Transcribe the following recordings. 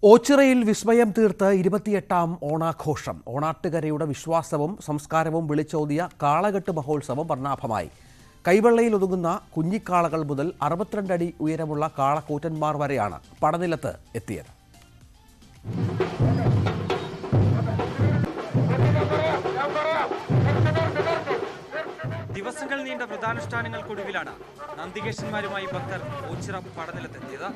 ഓച്ചിറയിൽ വിസ്മയം തീർത്ത് ഇരുപത്തിയെട്ടാം ഓണാഘോഷം ഓണാട്ടുകരയുടെ വിശ്വാസവും സംസ്കാരവും വിളിച്ചോതിയ കാളകെട്ട് മഹോത്സവം വർണ്ണാഭമായി കൈവെള്ളയിൽ ഒതുങ്ങുന്ന കുഞ്ഞിക്കാളകൾ മുതൽ അറുപത്തിരണ്ട് അടി ഉയരമുള്ള കാളക്കൂറ്റന്മാർ വരെയാണ് പടനിലത്ത് എത്തിയത് ദിവസങ്ങൾ നീണ്ട വ്രതാനുഷ്ഠാനങ്ങൾക്കൊടുവിലാണ് നന്ദികേശന്മാരുമായി ഭക്തർ ഓച്ചിറ പടനിലത്തെത്തിയത്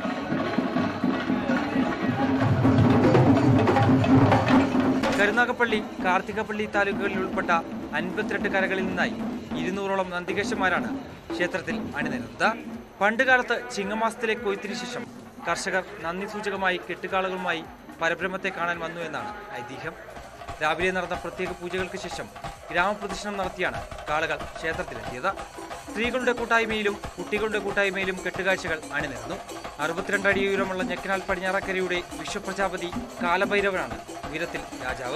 കരുനാഗപ്പള്ളി കാർത്തികപ്പള്ളി താലൂക്കുകളിൽ ഉൾപ്പെട്ട അൻപത്തിരണ്ട് കരകളിൽ നിന്നായി ഇരുന്നൂറോളം നന്ദികേശന്മാരാണ് ക്ഷേത്രത്തിൽ അണിനിരുന്നത് പണ്ടുകാലത്ത് ചിങ്ങമാസത്തിലെ കൊയ്ത്തിനു ശേഷം കർഷകർ നന്ദി സൂചകമായി കെട്ടുകാളുകളുമായി പരബ്രഹ്മത്തെ കാണാൻ വന്നു എന്നാണ് ഐതിഹ്യം രാവിലെ നടന്ന പ്രത്യേക പൂജകൾക്ക് ശേഷം ഗ്രാമപ്രദക്ഷിണം നടത്തിയാണ് കാളകൾ ക്ഷേത്രത്തിലെത്തിയത് സ്ത്രീകളുടെ കൂട്ടായ്മയിലും കുട്ടികളുടെ കൂട്ടായ്മയിലും കെട്ടുകാഴ്ചകൾ അണിനിരന്നു അറുപത്തിരണ്ട് അടി ഉയരമുള്ള ഞെക്കനാൽ പടിഞ്ഞാറക്കരയുടെ വിശ്വപ്രജാപതി കാലഭൈരവനാണ് ഉയരത്തിൽ രാജാവ്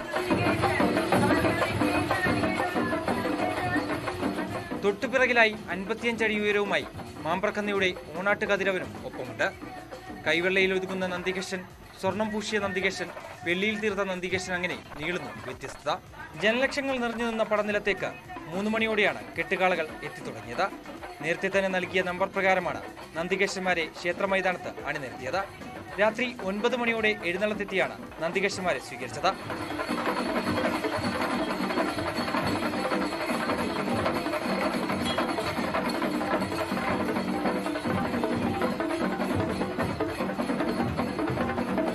തൊട്ടുപിറകിലായി അൻപത്തിയഞ്ച് അടി ഉയരവുമായി മാമ്പ്രക്കന്നയുടെ ഓണാട്ട് കതിരവനും ഒപ്പമുണ്ട് കൈവെള്ളയിൽ ഒതുങ്ങുന്ന നന്ദികേശൻ സ്വർണം പൂശിയ നന്ദികേശൻ വെള്ളിയിൽ തീർത്ത നന്ദികേശൻ അങ്ങനെ നീളുന്നു വ്യത്യസ്തത ജനലക്ഷങ്ങൾ നിറഞ്ഞു നിന്ന പടനിലത്തേക്ക് മൂന്ന് മണിയോടെയാണ് കെട്ടുകാളകൾ എത്തിത്തുടങ്ങിയത് നേരത്തെ തന്നെ നൽകിയ നമ്പർ പ്രകാരമാണ് നന്ദികേശന്മാരെ ക്ഷേത്ര മൈതാനത്ത് അണിനിരത്തിയത് രാത്രി ഒൻപത് മണിയോടെ എഴുന്നള്ളത്തെത്തിയാണ് നന്ദികേശന്മാരെ സ്വീകരിച്ചത്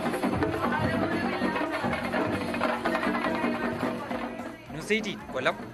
ന്യൂസ് എയ്റ്റീൻ കൊല്ലം